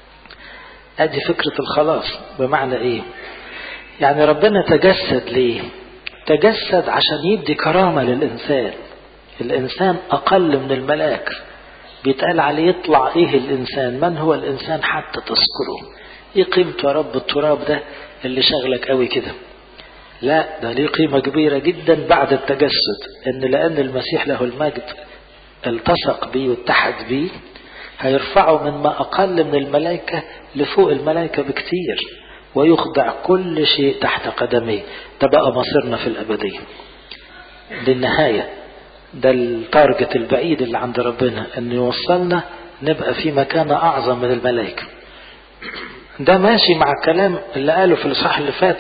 ادي فكرة الخلاص بمعنى ايه يعني ربنا تجسد ليه تجسد عشان يدي كرامة للإنسان الإنسان أقل من الملاك بيتقال عليه يطلع إيه الإنسان من هو الإنسان حتى تذكره إيه قيمته يا رب التراب ده اللي شغلك قوي كده لا ده ليه قيمة كبيرة جدا بعد التجسد إن لأن المسيح له المجد التصق بيه واتحد بيه هيرفعه من ما أقل من الملائكة لفوق الملائكة بكتير ويخضع كل شيء تحت قدميه ده بقى مصيرنا في الأبدية للنهاية ده التارجت البعيد اللي عند ربنا أن يوصلنا نبقى في مكانة أعظم من الملائكة ده ماشي مع الكلام اللي قاله في الإصحاح اللي فات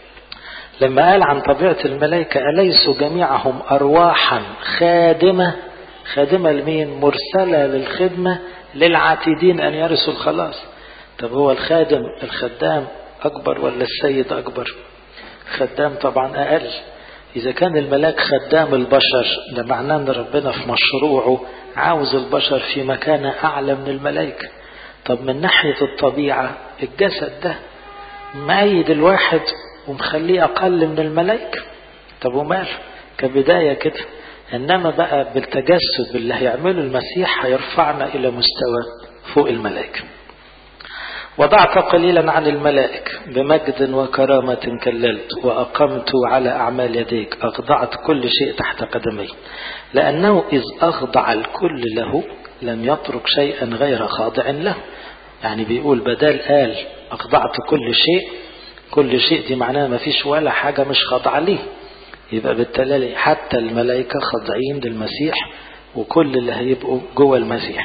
لما قال عن طبيعة الملائكة أليسوا جميعهم أرواحا خادمة خادمة لمين مرسلة للخدمة للعاتدين أن يرثوا الخلاص طب هو الخادم الخدام أكبر ولا السيد أكبر خدام طبعا أقل إذا كان الملاك خدام البشر ده معناه أن ربنا في مشروعه عاوز البشر في مكانة أعلى من الملائكة طب من ناحية الطبيعة الجسد ده مأيد الواحد ومخليه أقل من الملائكة طب ومال كبداية كده إنما بقى بالتجسد باللي هيعمله المسيح هيرفعنا إلى مستوى فوق الملائكة وضعت قليلا عن الملائكة بمجد وكرامة كللت وأقمت على أعمال يديك أخضعت كل شيء تحت قدمي لأنه إذ أخضع الكل له لم يترك شيئا غير خاضع له يعني بيقول بدال قال أخضعت كل شيء كل شيء دي معناها ما فيش ولا حاجة مش خاضعة ليه يبقى بالتالي حتى الملائكة خاضعين للمسيح وكل اللي هيبقوا جوه المسيح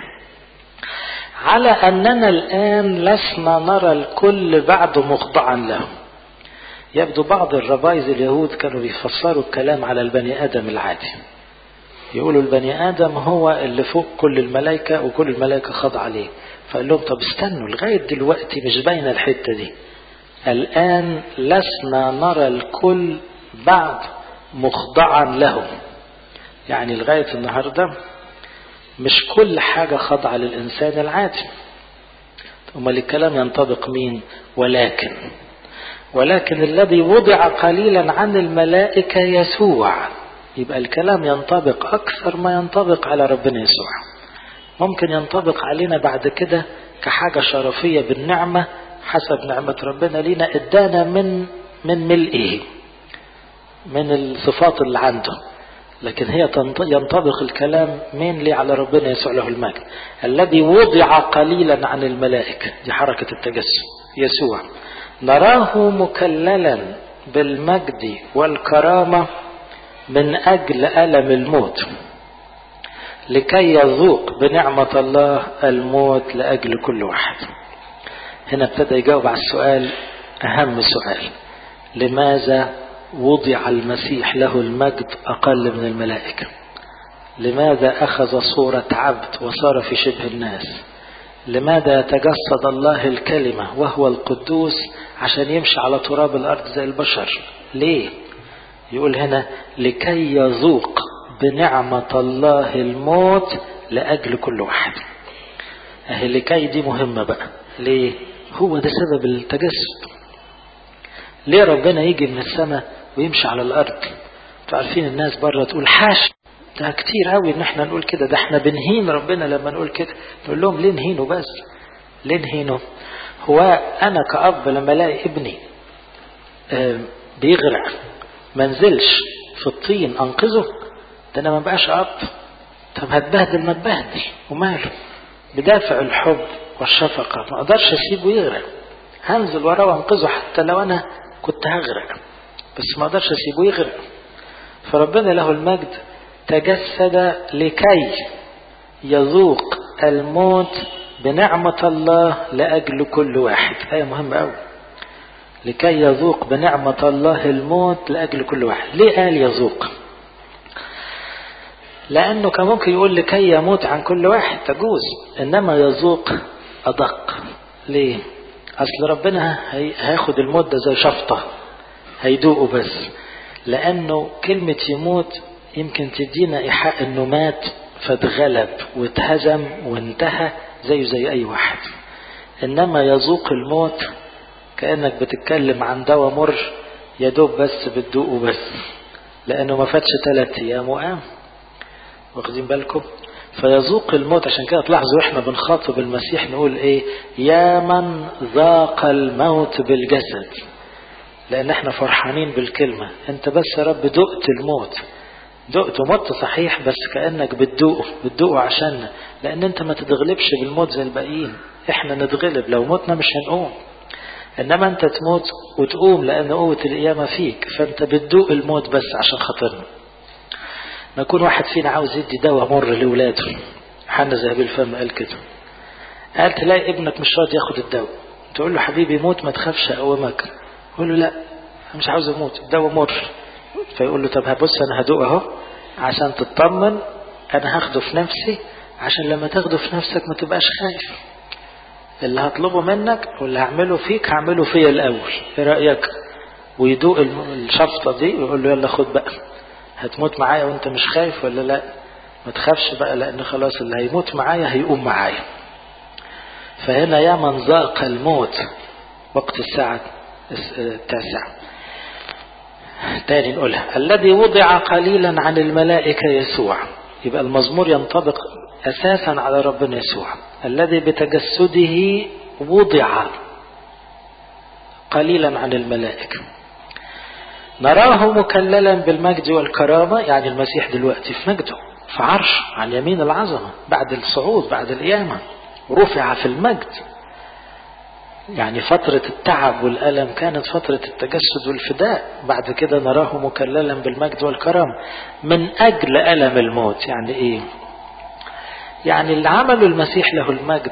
على أننا الآن لسنا نرى الكل بعد مخضعا له يبدو بعض الربايز اليهود كانوا بيفسروا الكلام على البني آدم العادي يقولوا البني آدم هو اللي فوق كل الملائكة وكل الملائكة خاضعة ليه فقال لهم طب استنوا لغاية دلوقتي مش باينة الحتة دي الآن لسنا نرى الكل بعد مخضعا له يعني لغاية النهاردة مش كل حاجة خاضعة للإنسان العادي أمال الكلام ينطبق مين ولكن ولكن الذي وضع قليلا عن الملائكة يسوع يبقى الكلام ينطبق أكثر ما ينطبق على ربنا يسوع ممكن ينطبق علينا بعد كده كحاجة شرفية بالنعمة حسب نعمة ربنا لينا ادانا من من ملئه من الصفات اللي عنده لكن هي ينطبق الكلام مين لي على ربنا يسوع له المجد الذي وضع قليلا عن الملائكة دي حركة التجسد يسوع نراه مكللا بالمجد والكرامة من أجل ألم الموت لكي يذوق بنعمة الله الموت لأجل كل واحد هنا ابتدى يجاوب على السؤال أهم سؤال لماذا وضع المسيح له المجد أقل من الملائكة لماذا أخذ صورة عبد وصار في شبه الناس لماذا تجسد الله الكلمة وهو القدوس عشان يمشي على تراب الأرض زي البشر ليه يقول هنا لكي يذوق بنعمة الله الموت لأجل كل واحد أهي لكي دي مهمة بقى ليه هو ده سبب التجسد ليه ربنا يجي من السماء ويمشي على الأرض عارفين الناس بره تقول حاش ده كتير قوي ان احنا نقول كده ده احنا بنهين ربنا لما نقول كده نقول لهم ليه نهينه بس ليه نهينه هو انا كأب لما الاقي ابني اه بيغرق ما نزلش في الطين انقذه ده انا ما بقاش اب طب هتبهدل ما تبهدل وماله بدافع الحب والشفقة ما اقدرش اسيبه يغرق هنزل وراه وانقذه حتى لو انا كنت هغرق بس ما اقدرش اسيبه يغرق فربنا له المجد تجسد لكي يذوق الموت بنعمة الله لأجل كل واحد آية مهمة أوي لكي يذوق بنعمة الله الموت لأجل كل واحد ليه قال يذوق لأنه كان ممكن يقول لكي يموت عن كل واحد تجوز إنما يذوق أدق ليه أصل ربنا هياخد الموت ده زي شفطة هيدوقه بس لأنه كلمة يموت يمكن تدينا إيحاء إنه مات فاتغلب واتهزم وانتهى زيه زي أي واحد إنما يذوق الموت كأنك بتتكلم عن دواء مر يدوب بس بتدوقه بس لأنه ما فاتش ثلاث أيام وقام واخدين بالكم فيذوق الموت عشان كده تلاحظوا احنا بنخاطب المسيح نقول ايه يا من ذاق الموت بالجسد لان احنا فرحانين بالكلمة انت بس يا رب دقت الموت دقت ومت صحيح بس كأنك بتدوقه بتدوقه عشان لان انت ما تتغلبش بالموت زي الباقيين احنا نتغلب لو متنا مش هنقوم انما انت تموت وتقوم لان قوة القيامة فيك فانت بتدوق الموت بس عشان خاطرنا ما يكون واحد فينا عاوز يدي دواء مر لاولاده حنا زي الفم قال كده قال تلاقي ابنك مش راضي ياخد الدواء تقول له حبيبي موت ما تخافش اقومك يقول له لا انا مش عاوز اموت الدواء مر فيقول له طب هبص انا هدوق اهو عشان تطمن انا هاخده في نفسي عشان لما تاخده في نفسك ما تبقاش خايف اللي هطلبه منك واللي هعمله فيك هعمله فيا الاول ايه رايك ويدوق الشفطه دي ويقول له يلا خد بقى هتموت معايا وانت مش خايف ولا لا ما تخافش بقى لان خلاص اللي هيموت معايا هيقوم معايا فهنا يا من ذاق الموت وقت الساعة التاسعة تاني نقولها الذي وضع قليلا عن الملائكة يسوع يبقى المزمور ينطبق أساسا على ربنا يسوع الذي بتجسده وضع قليلا عن الملائكة نراه مكللا بالمجد والكرامة يعني المسيح دلوقتي في مجده في عرش عن يمين العظمة بعد الصعود بعد القيامة رفع في المجد يعني فترة التعب والألم كانت فترة التجسد والفداء بعد كده نراه مكللا بالمجد والكرامة من أجل ألم الموت يعني إيه يعني اللي عمله المسيح له المجد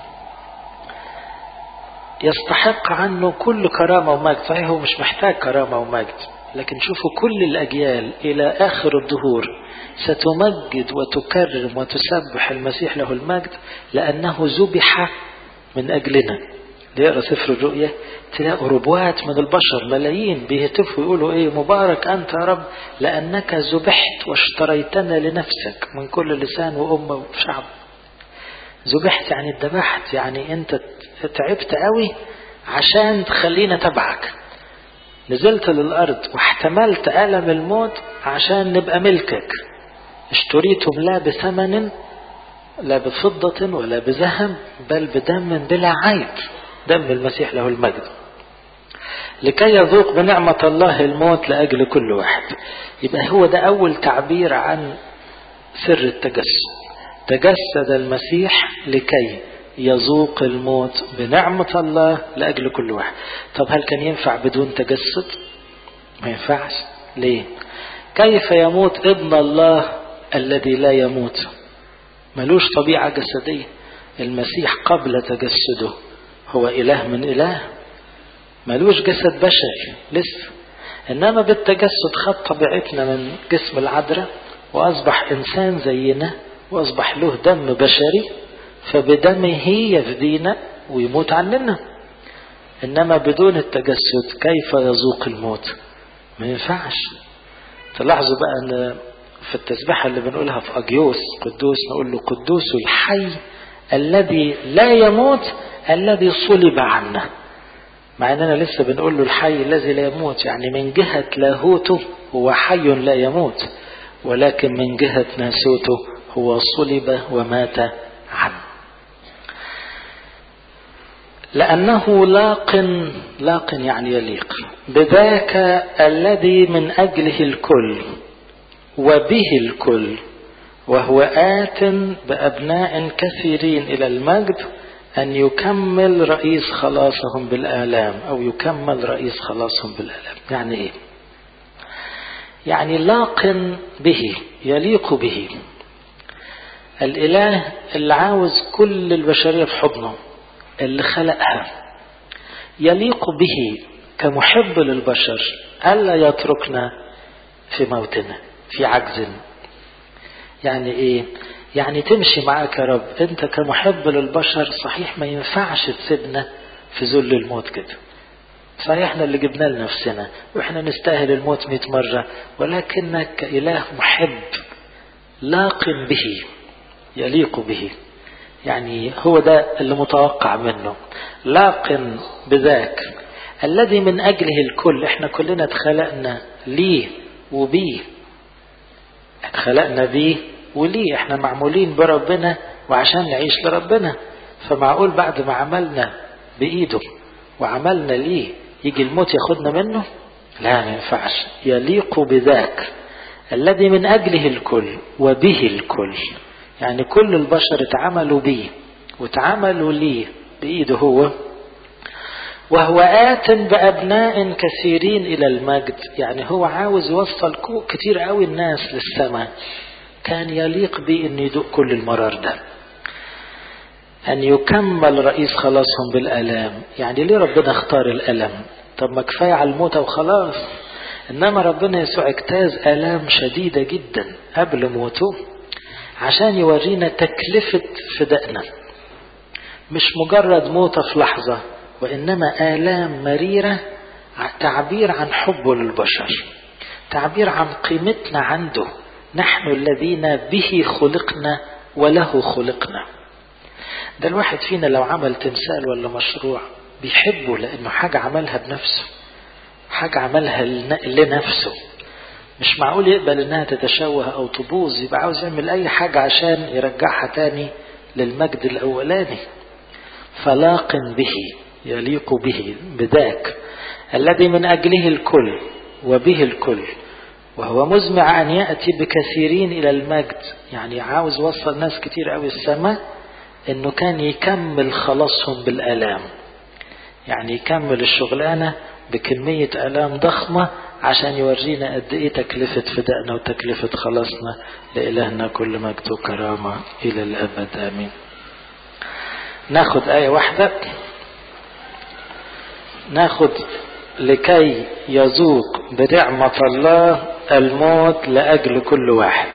يستحق عنه كل كرامة ومجد صحيح هو مش محتاج كرامة ومجد لكن شوفوا كل الأجيال إلى آخر الدهور ستمجد وتكرم وتسبح المسيح له المجد لأنه ذبح من أجلنا يقرا سفر الرؤيا تلاقوا ربوات من البشر ملايين بيهتفوا يقولوا ايه مبارك انت يا رب لانك ذبحت واشتريتنا لنفسك من كل لسان وامه وشعب ذبحت يعني اتذبحت يعني انت تعبت قوي عشان تخلينا تبعك نزلت للارض واحتملت الم الموت عشان نبقى ملكك اشتريتم لا بثمن لا بفضة ولا بذهب بل بدم بلا عيب دم المسيح له المجد لكي يذوق بنعمة الله الموت لأجل كل واحد يبقى هو ده أول تعبير عن سر التجسد تجسد المسيح لكي يذوق الموت بنعمة الله لأجل كل واحد طب هل كان ينفع بدون تجسد ما ينفعش ليه كيف يموت ابن الله الذي لا يموت ملوش طبيعة جسدية المسيح قبل تجسده هو إله من إله ملوش جسد بشري لسه إنما بالتجسد خد طبيعتنا من جسم العذراء وأصبح إنسان زينا وأصبح له دم بشري فبدمه يفدينا ويموت عننا إنما بدون التجسد كيف يذوق الموت ما ينفعش تلاحظوا بقى أن في التسبيحة اللي بنقولها في أجيوس قدوس نقول له قدوس الحي الذي لا يموت الذي صلب عنا مع اننا لسه بنقول له الحي الذي لا يموت يعني من جهة لاهوته هو حي لا يموت ولكن من جهة ناسوته هو صلب ومات عنه لأنه لاق لاق يعني يليق بذاك الذي من أجله الكل وبه الكل وهو آت بأبناء كثيرين إلى المجد أن يكمل رئيس خلاصهم بالآلام أو يكمل رئيس خلاصهم بالآلام يعني إيه يعني لاق به يليق به الإله اللي عاوز كل البشرية في حضنه اللي خلقها يليق به كمحب للبشر ألا يتركنا في موتنا في عجز يعني إيه يعني تمشي معاك يا رب أنت كمحب للبشر صحيح ما ينفعش تسيبنا في ذل الموت كده صحيح احنا اللي جبنا لنفسنا واحنا نستاهل الموت مئة مرة ولكنك إله محب لاق به يليق به يعني هو ده اللي متوقع منه لاق بذاك الذي من أجله الكل احنا كلنا اتخلقنا ليه وبيه اتخلقنا بيه وليه احنا معمولين بربنا وعشان نعيش لربنا فمعقول بعد ما عملنا بإيده وعملنا ليه يجي الموت ياخدنا منه لا ما ينفعش يليق بذاك الذي من أجله الكل وبه الكل يعني كل البشر اتعملوا بيه واتعملوا ليه بإيده هو وهو آت بأبناء كثيرين إلى المجد يعني هو عاوز يوصل كتير قوي الناس للسماء كان يليق بيه أن يدوق كل المرار ده أن يكمل رئيس خلاصهم بالألام يعني ليه ربنا اختار الألم طب ما كفاية على الموتى وخلاص إنما ربنا يسوع اجتاز آلام شديدة جدا قبل موته عشان يورينا تكلفة فدائنا مش مجرد موتة في لحظة وإنما آلام مريرة تعبير عن حبه للبشر تعبير عن قيمتنا عنده نحن الذين به خلقنا وله خلقنا ده الواحد فينا لو عمل تمثال ولا مشروع بيحبه لأنه حاجة عملها بنفسه حاجة عملها لنفسه مش معقول يقبل انها تتشوه او تبوظ يبقى عاوز يعمل اي حاجة عشان يرجعها تاني للمجد الاولاني فلاق به يليق به بذاك الذي من اجله الكل وبه الكل وهو مزمع ان ياتي بكثيرين الى المجد يعني عاوز يوصل ناس كتير قوي السماء انه كان يكمل خلاصهم بالالام يعني يكمل الشغلانه بكميه الام ضخمه عشان يورينا قد ايه تكلفة فدائنا وتكلفة خلاصنا لإلهنا كل مجد وكرامة إلى الأبد آمين ناخد آية واحدة ناخد لكي يذوق بنعمة الله الموت لأجل كل واحد